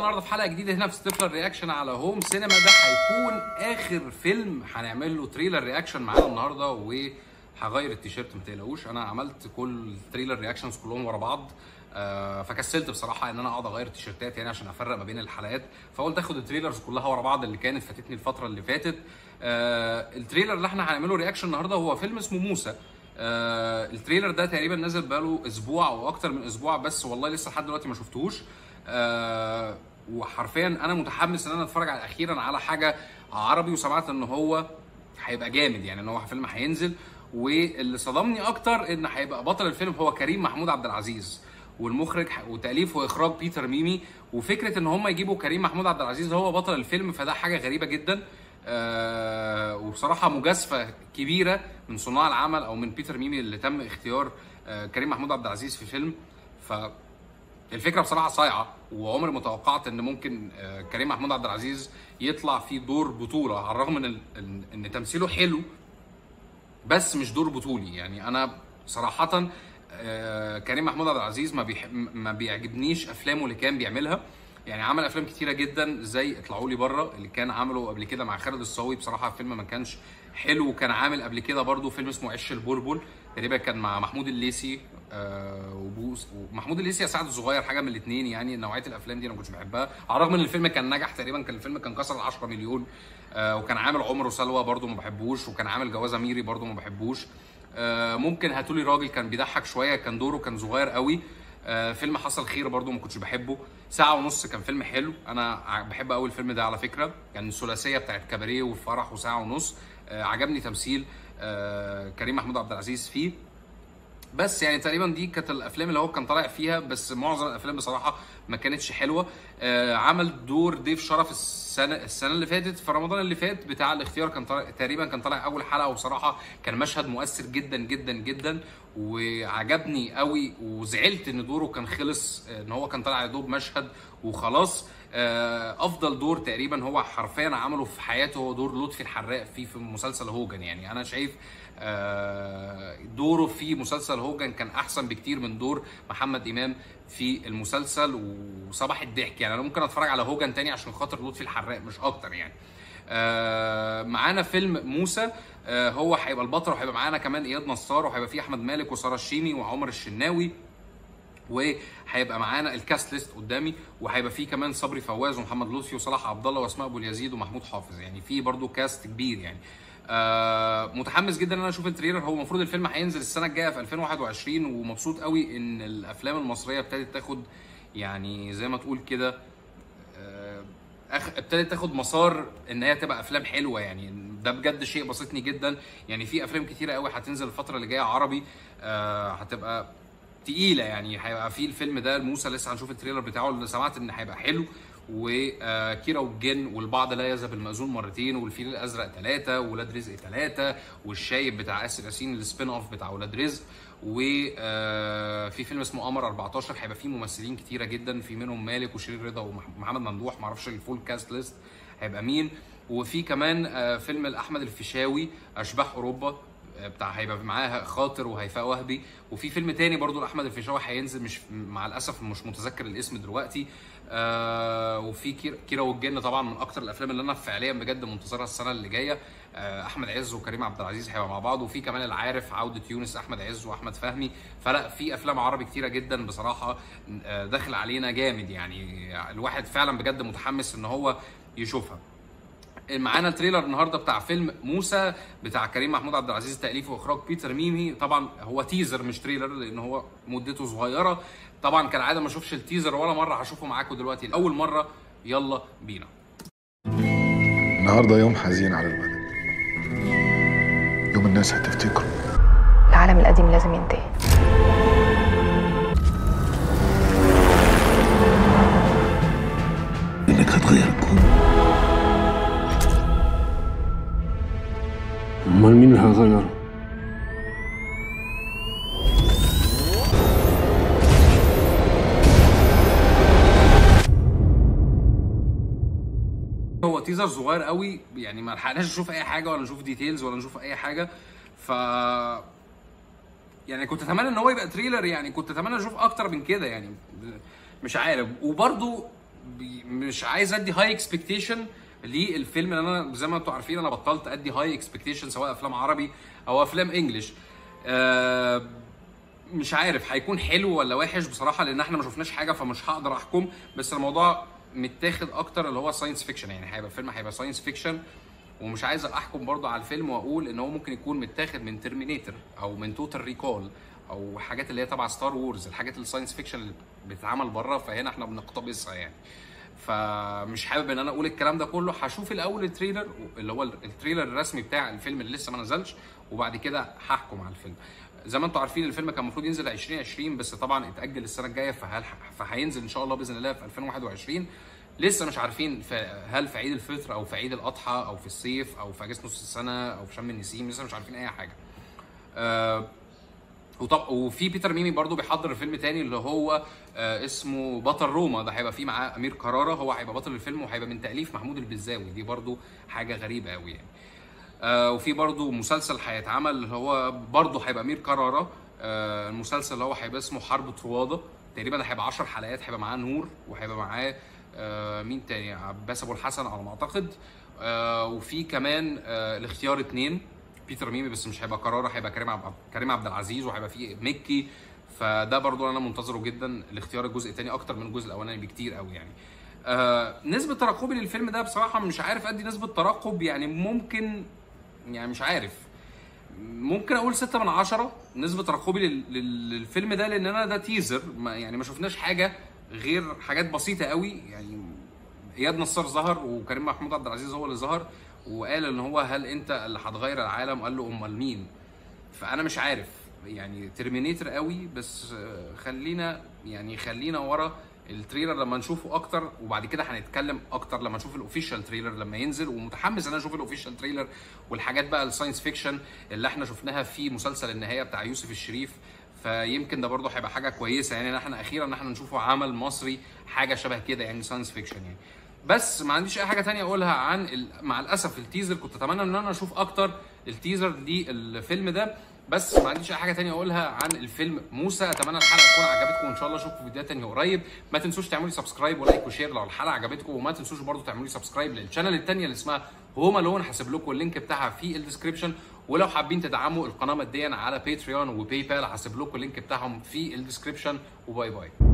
النهارده في حلقه جديده هنا في ستيبلر رياكشن على هوم سينما ده هيكون اخر فيلم هنعمل له تريلر رياكشن معانا النهارده وهغير التيشيرت ما تقلقوش انا عملت كل التريلر رياكشنز كلهم ورا بعض آه، فكسلت بصراحه ان انا اقعد اغير التيشيرتات يعني عشان افرق ما بين الحلقات فقلت اخد التريلرز كلها ورا بعض اللي كانت فاتتني الفتره اللي فاتت آه، التريلر اللي احنا هنعمله رياكشن النهارده هو فيلم اسمه موسى آه، التريلر ده تقريبا نزل بقاله اسبوع او اكتر من اسبوع بس والله لسه لحد دلوقتي ما شفتهوش آه، وحرفيا انا متحمس ان انا اتفرج على اخيرا على حاجه عربي وسمعت ان هو هيبقى جامد يعني ان هو فيلم هينزل واللي صدمني اكتر ان هيبقى بطل الفيلم هو كريم محمود عبد العزيز والمخرج ح- وتاليف واخراج بيتر ميمي وفكره ان هم يجيبوا كريم محمود عبد العزيز هو بطل الفيلم فده حاجه غريبه جدا آه وبصراحه مجازفه كبيره من صناع العمل او من بيتر ميمي اللي تم اختيار آه كريم محمود عبد العزيز في فيلم ف الفكره بصراحه صايعه وعمري ما توقعت ان ممكن آه، كريم محمود عبد العزيز يطلع في دور بطوله على الرغم من ال- ان إن تمثيله حلو بس مش دور بطولي يعني انا صراحه آه، كريم محمود عبد العزيز ما بيح... ما بيعجبنيش افلامه اللي كان بيعملها يعني عمل افلام كتيره جدا زي اطلعوا لي بره اللي كان عامله قبل كده مع خالد الصاوي بصراحه الفيلم ما كانش حلو وكان عامل قبل كده برضو فيلم اسمه عش البلبل تقريبا كان مع محمود الليثي آه وبوس ومحمود الليثي يا سعد الصغير حاجه من الاثنين يعني نوعيه الافلام دي انا ما كنتش بحبها على الرغم ان الفيلم كان نجح تقريبا كان الفيلم كان كسر ال 10 مليون آه وكان عامل عمر وسلوى برضو ما بحبوش وكان عامل جوازه ميري برضو ما بحبوش آه ممكن هاتولي راجل كان بيضحك شويه كان دوره كان صغير قوي آه فيلم حصل خير برضو ما كنتش بحبه ساعة ونص كان فيلم حلو انا ع- بحب قوي الفيلم ده على فكرة كان الثلاثية بتاعت كباريه وفرح وساعة ونص آه عجبني تمثيل آه كريم محمود عبد العزيز فيه بس يعني تقريبا دي كانت الافلام اللي هو كان طالع فيها بس معظم الافلام بصراحه ما كانتش حلوه آه عمل دور ضيف شرف السنه السنه اللي فاتت في رمضان اللي فات بتاع الاختيار كان طالع تقريبا كان طالع اول حلقه وبصراحه كان مشهد مؤثر جدا جدا جدا وعجبني قوي وزعلت ان دوره كان خلص آه، ان هو كان طالع يدوب مشهد وخلاص آه، افضل دور تقريبا هو حرفيا عمله في حياته هو دور لطفي الحراق فيه في مسلسل هوجن يعني انا شايف آه، دوره في مسلسل هوجن كان احسن بكتير من دور محمد امام في المسلسل وصباح الضحك يعني انا ممكن اتفرج على هوجن تاني عشان خاطر لطفي الحراق مش اكتر يعني آه، معانا فيلم موسى آه، هو هيبقى البطل وهيبقى معانا كمان اياد نصار وهيبقى فيه احمد مالك وساره الشيمي وعمر الشناوي وهيبقى معانا الكاست ليست قدامي وهيبقى فيه كمان صبري فواز ومحمد لطفي وصلاح عبد الله واسماء ابو اليزيد ومحمود حافظ يعني في برضو كاست كبير يعني آه متحمس جدا ان انا اشوف التريلر هو المفروض الفيلم هينزل السنه الجايه في 2021 ومبسوط قوي ان الافلام المصريه ابتدت تاخد يعني زي ما تقول كده آه، أخ- ابتدت تاخد مسار ان هي تبقى افلام حلوه يعني ده بجد شيء بسطني جدا يعني في افلام كتيره قوي هتنزل الفتره اللي جايه عربي آه، هتبقى تقيله يعني هيبقى في الفيلم ده موسى لسه هنشوف التريلر بتاعه اللي سمعت ان هيبقى حلو وكيرة والجن والبعض لا يذهب المأذون مرتين والفيل الازرق ثلاثه ولاد رزق ثلاثه والشايب بتاع اسر ياسين السبين اوف بتاع ولاد رزق وفي فيلم اسمه قمر 14 هيبقى فيه ممثلين كتيره جدا في منهم مالك وشيرين رضا ومحمد ممدوح معرفش الفول كاست ليست هيبقى مين وفي كمان آه، فيلم الاحمد الفيشاوي اشباح اوروبا آه، بتاع هيبقى معاها خاطر وهيفاء وهبي وفي فيلم تاني برضو لاحمد الفيشاوي هينزل مش مع الاسف مش متذكر الاسم دلوقتي آه وفي كير- كيرة والجن طبعا من اكتر الافلام اللي انا فعليا بجد منتظرها السنه اللي جايه آه احمد عز وكريم عبد العزيز هيبقى مع بعض وفي كمان العارف عوده يونس احمد عز واحمد فهمي فلا في افلام عربي كتيره جدا بصراحه آه، داخل علينا جامد يعني الواحد فعلا بجد متحمس ان هو يشوفها معانا التريلر النهارده بتاع فيلم موسى بتاع كريم محمود عبد العزيز تاليف واخراج بيتر ميمي طبعا هو تيزر مش تريلر لان هو مدته صغيره طبعا كالعاده ما اشوفش التيزر ولا مره هشوفه معاكم دلوقتي لاول مره يلا بينا النهارده يوم حزين على البلد يوم الناس هتفتكره العالم القديم لازم ينتهي انك هتغير الكون امال مين اللي هيغيره هو تيزر صغير قوي يعني ما لحقناش نشوف اي حاجه ولا نشوف ديتيلز ولا نشوف اي حاجه ف يعني كنت اتمنى ان هو يبقى تريلر يعني كنت اتمنى اشوف اكتر من كده يعني مش عارف وبرده بي- مش عايز ادي هاي اكسبكتيشن للفيلم لان انا زي ما انتم عارفين انا بطلت ادي هاي اكسبكتيشن سواء افلام عربي او افلام انجلش آه مش عارف هيكون حلو ولا وحش بصراحه لان احنا ما شفناش حاجه فمش هقدر احكم بس الموضوع متاخد اكتر اللي هو ساينس فيكشن يعني هيبقى فيلم هيبقى ساينس فيكشن ومش عايز احكم برضه على الفيلم واقول ان هو ممكن يكون متاخد من ترمينيتور او من توتال ريكول او حاجات اللي هي تبع ستار وورز الحاجات الساينس فيكشن اللي بتتعمل بره فهنا احنا بنقتبسها يعني فمش حابب ان انا اقول الكلام ده كله هشوف الاول التريلر اللي هو التريلر الرسمي بتاع الفيلم اللي لسه ما نزلش وبعد كده هحكم على الفيلم زي ما انتم عارفين الفيلم كان المفروض ينزل 2020 بس طبعا اتاجل السنه الجايه فهل فهينزل ان شاء الله باذن الله في 2021 لسه مش عارفين في هل في عيد الفطر او في عيد الاضحى او في الصيف او في اجازه نص السنه او في شم النسيم لسه مش عارفين اي حاجه آه وطب وفي بيتر ميمي برضو بيحضر فيلم تاني اللي هو آه اسمه بطل روما ده هيبقى فيه معاه امير كرارة هو هيبقى بطل الفيلم وهيبقى من تاليف محمود البزاوي دي برضو حاجه غريبه قوي يعني آه وفي برضو مسلسل هيتعمل اللي هو برضو هيبقى امير كرارة آه المسلسل اللي هو هيبقى اسمه حرب طروادة تقريبا هيبقى 10 حلقات هيبقى معاه نور وهيبقى معاه آه مين تاني عباس ابو الحسن على ما اعتقد آه وفي كمان آه الاختيار اتنين بيتر ميمي بس مش هيبقى قراره هيبقى كريم عبد كريم عبد العزيز وهيبقى فيه مكي فده برضو انا منتظره جدا الاختيار الجزء الثاني اكتر من الجزء الاولاني بكتير قوي يعني آه نسبة ترقبي للفيلم ده بصراحة مش عارف ادي نسبة ترقب يعني ممكن يعني مش عارف ممكن اقول ستة من عشرة نسبة ترقبي لل- لل- للفيلم ده لان انا ده تيزر ما يعني ما شفناش حاجة غير حاجات بسيطة قوي يعني اياد نصار ظهر وكريم محمود عبد العزيز هو اللي ظهر وقال ان هو هل انت اللي هتغير العالم قال له امال مين فانا مش عارف يعني ترمينيتر قوي بس آه، خلينا يعني خلينا ورا التريلر لما نشوفه اكتر وبعد كده هنتكلم اكتر لما نشوف الاوفيشال تريلر لما ينزل ومتحمس ان انا اشوف الاوفيشال تريلر والحاجات بقى الساينس فيكشن اللي احنا شفناها في مسلسل النهايه بتاع يوسف الشريف فيمكن ده برضه هيبقى حاجه كويسه يعني ان احنا اخيرا ان احنا نشوفه عمل مصري حاجه شبه كده يعني ساينس فيكشن يعني بس ما عنديش اي حاجه تانية اقولها عن ال... مع الاسف التيزر كنت اتمنى ان انا اشوف اكتر التيزر للفيلم ده بس ما عنديش اي حاجه تانية اقولها عن الفيلم موسى اتمنى الحلقه تكون عجبتكم وان شاء الله اشوفكم في فيديوهات تانية قريب ما تنسوش تعملوا لي سبسكرايب ولايك وشير لو الحلقه عجبتكم وما تنسوش برضو تعملوا لي سبسكرايب للشانل التانية اللي اسمها هوم الون هسيب لكم اللينك بتاعها في الديسكربشن ولو حابين تدعموا القناه ماديا على باتريون وباي بال هسيب لكم اللينك بتاعهم في الديسكربشن وباي باي